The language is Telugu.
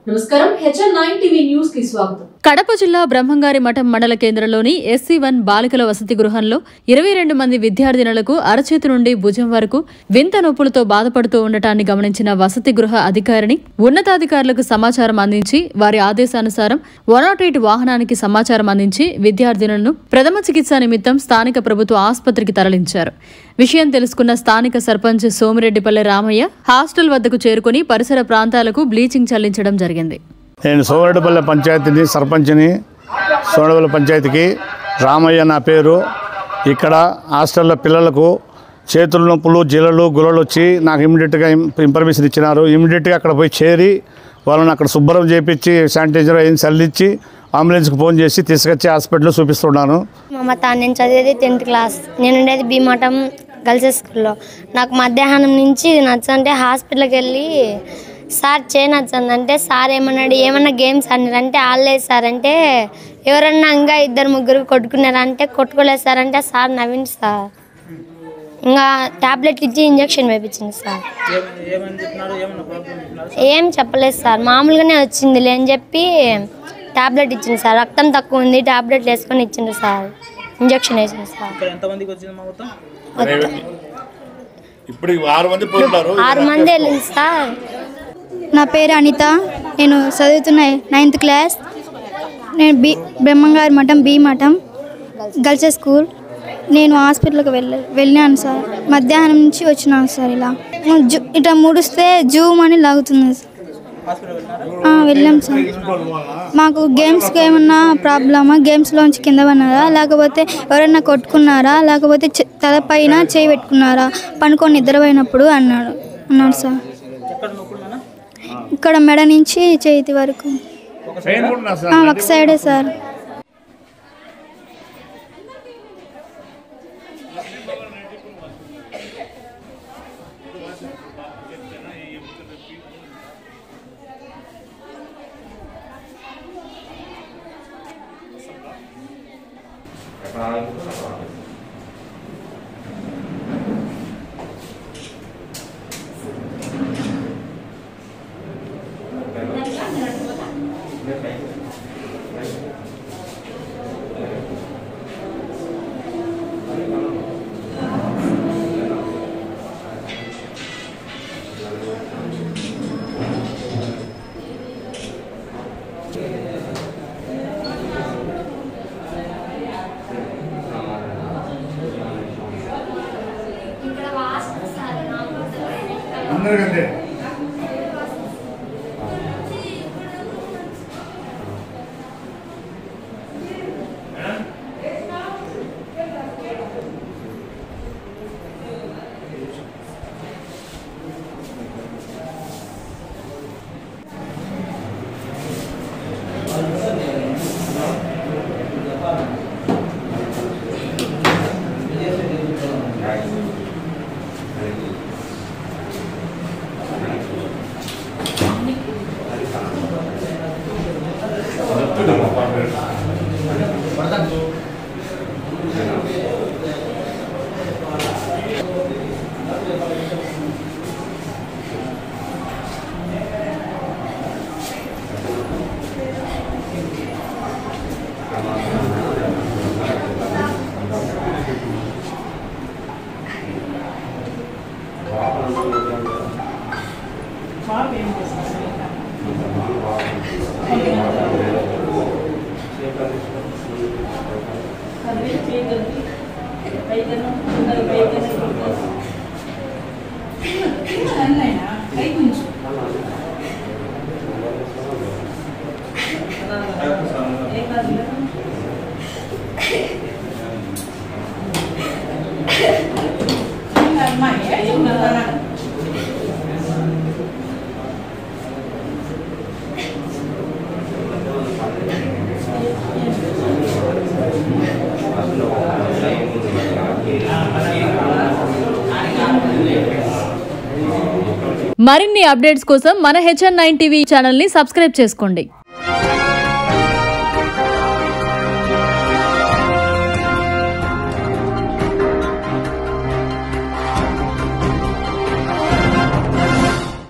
నమస్కారం హెచ్ఎన్ నైన్ టీవీ న్యూస్ కి స్వాగతం కడప జిల్లా బ్రహ్మంగారి మఠం మండల కేంద్రంలోని ఎస్సీ వన్ బాలికల వసతి గృహంలో ఇరవై రెండు మంది విద్యార్థినులకు అరచేతి నుండి భుజం వరకు వింత నొప్పులతో బాధపడుతూ ఉండటాన్ని గమనించిన వసతి గృహ అధికారిని ఉన్నతాధికారులకు సమాచారం అందించి వారి ఆదేశానుసారం వన్ నాట్ ఎయిట్ వాహనానికి సమాచారం అందించి విద్యార్థినులను ప్రథమ చికిత్స నిమిత్తం స్థానిక ప్రభుత్వ ఆసుపత్రికి తరలించారు విషయం తెలుసుకున్న స్థానిక సర్పంచ్ సోమిరెడ్డిపల్లె రామయ్య హాస్టల్ వద్దకు చేరుకుని పరిసర ప్రాంతాలకు బ్లీచింగ్ చల్లించడం జరిగింది నేను సోమరెడ్డిపల్లె పంచాయతీని సర్పంచ్ని సోమరెడ్డిపల్లె పంచాయతీకి రామయ్య నా పేరు ఇక్కడ హాస్టల్లో పిల్లలకు చేతుల నొప్పులు జిలలు గులలు వచ్చి నాకు ఇమీడియట్గా ఇన్ఫర్మేషన్ ఇచ్చినారు ఇమీడియట్గా అక్కడ పోయి చేరి వాళ్ళని అక్కడ శుభ్రం చేపించి శానిటైజర్ అయిన చల్లించి అంబులెన్స్కి ఫోన్ చేసి తీసుకొచ్చి హాస్పిటల్లో చూపిస్తున్నాను మమత నేను చదివేది టెన్త్ క్లాస్ నేను ఉండేది భీమఠం గర్ల్స్ స్కూల్లో నాకు మధ్యాహ్నం నుంచి ఇది నచ్చంటే హాస్పిటల్కి వెళ్ళి సార్ చేయి నచ్చందంటే సార్ ఏమన్నాడు ఏమన్నా గేమ్స్ అన్నారంటే ఆడలేదు సార్ అంటే ఎవరన్నా ఇంకా ఇద్దరు ముగ్గురు కొట్టుకున్నారంటే కొట్టుకోలేదు సార్ అంటే సార్ నవ్వింది సార్ ఇంకా టాబ్లెట్ ఇచ్చి ఇంజక్షన్ వేయించింది సార్ ఏం చెప్పలేదు సార్ మామూలుగానే వచ్చింది అని చెప్పి టాబ్లెట్ ఇచ్చింది సార్ రక్తం తక్కువ ఉంది టాబ్లెట్లు వేసుకొని ఇచ్చింది సార్ ఇంజక్షన్ వేసింది సార్ ఇక్కడ ఎంతమందికి వచ్చింది మా మొత్తం ఇప్పుడు ఆరు మంది పోతున్నారు ఆరు మంది వెళ్ళింది సార్ నా పేరు అనిత నేను చదువుతున్న నైన్త్ క్లాస్ నేను బి బ్రహ్మంగారి మఠం బి మఠం గర్ల్స్ స్కూల్ నేను హాస్పిటల్కి వెళ్ళ వెళ్ళాను సార్ మధ్యాహ్నం నుంచి వచ్చినాను సార్ ఇలా జూ ఇట్లా ముడిస్తే జూమ్ అని లాగుతుంది సార్ ఆ, వెళ్ళాం సార్ మాకు గేమ్స్కి ఏమన్నా ప్రాబ్లమా గేమ్స్లోంచి కింద పడినారా లేకపోతే ఎవరైనా కొట్టుకున్నారా లేకపోతే చె- తల పైన చేయి పెట్టుకున్నారా పనుకొని నిద్రపోయినప్పుడు అన్నాడు అన్నాడు సార్ ఎక్కడ నొప్పులు నాన్న ఇక్కడ మెడ నుంచి చేతి వరకు ఆ, ఒక సైడే సార్ అందరికంటే మరిన్ని అప్డేట్స్ కోసం మన హెచ్ఎన్ నైన్ టీవీ ఛానల్ని సబ్స్క్రైబ్ చేసుకోండి